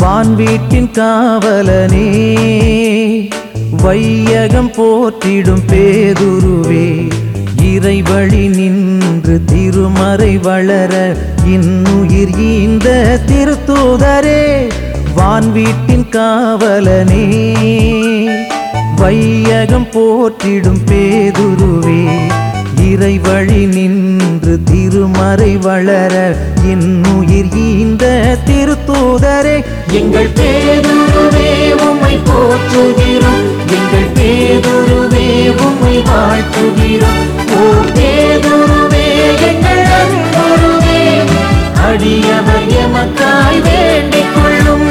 வான் வீட்டின் காவலனே வையகம் போற்றிடும் பேதுருவே இறைவழி நின்று திருமறை வளர இன்னுயிர் ஈந்த திருத்தூதரே வான் வீட்டின் காவலனே வையகம் போற்றிடும் பேதுருவே இறைவழி நின்று திருமறை வளர இன்னுயிர் ஈந்த திருத்தூதரே எங்கள் பேதுருவே உம்மை போற்றுகிறோம் எங்கள் பேதுருவே உம்மை வாழ்த்துகிறோம் ஓ பேதுருவே எங்கள் அன்புருவே அடியவர் எமக்காய் வேண்டிக் கொள்ளும்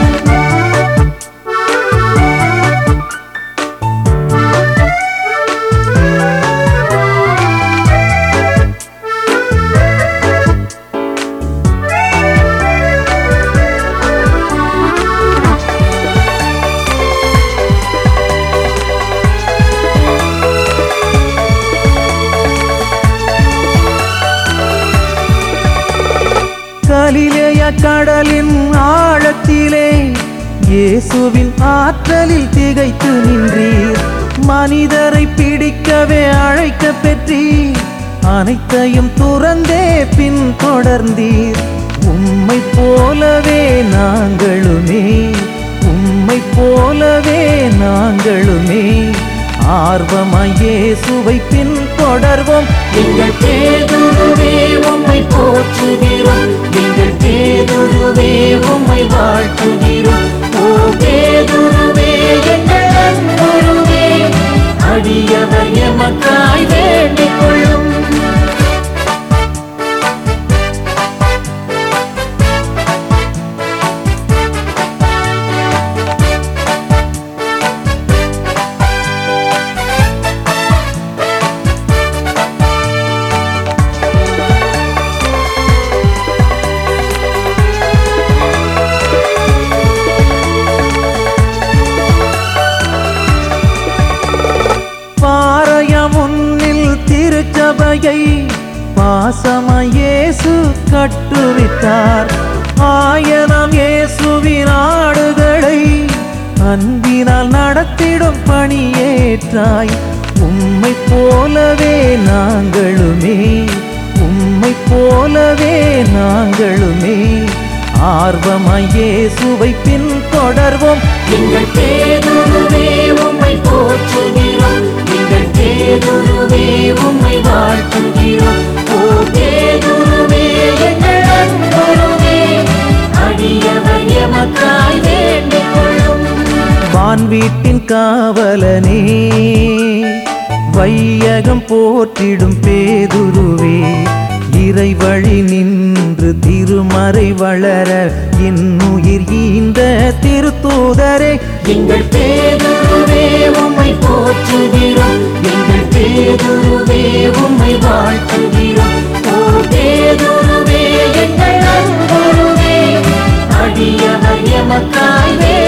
கலிலேய கடலின் ஆழத்திலே இயேசுவின் ஆற்றலில் திகைத்து நின்றீர் மனிதரை பிடிக்கவே அழைக்க பெற்றீர் அனைத்தையும் துறந்தே பின் தொடர்ந்தீர் உம்மை போலவே நாங்களுமே உம்மை போலவே நாங்களுமே ஆர்வமாய் இயேசுவை பின் தொடர்வோம் எங்கள் பேதுருவே உம்மை போற்றுகிறோம் எங்கள் பேதுருவே உம்மை வாழ்த்துகிறோம் ஓ பேதுருவே எங்கள் அன்புருவே அடியவர் எமக்காய் வேண்டிக் கொள்ளும் பாறைய முன்னில் திருச்சபையை பாசமாய் இயேசு கட்டுவித்தார் ஆயனம் இயேசுவின் ஆடுகளை அன்பினால் நடத்திடும் பணியேற்றாய் உம்மை போலவே நாங்களுமே உம்மை போலவே நாங்களுமே ஆர்வமாய் இயேசுவை பின் தொடர்வோம் எங்கள் பேதுருவே உம்மை போற்றுகிறோம் எங்கள் பேதுருவே உம்மை வாழ்த்துகிறோம் ஓ பேதுருவே எங்கள் அன்புருவே அடியவர் எமக்காய் வேண்டிக் கொள்ளும் வான் வீட்டின் காவலனே வையகம் போற்றிடும் பேதுருவே இறைவழி நின்று திருமறை வளர இன்னுயிர் ஈந்த திருத்தூதரே எங்கள் பேதுருவே உம்மை போற்றுகிறோம் எங்கள் பேதுருவே உம்மை வாழ்த்துகிறோம் ஓ பேதுருவே எங்கள் அன்புருவே அடியவர் எமக்காய் வே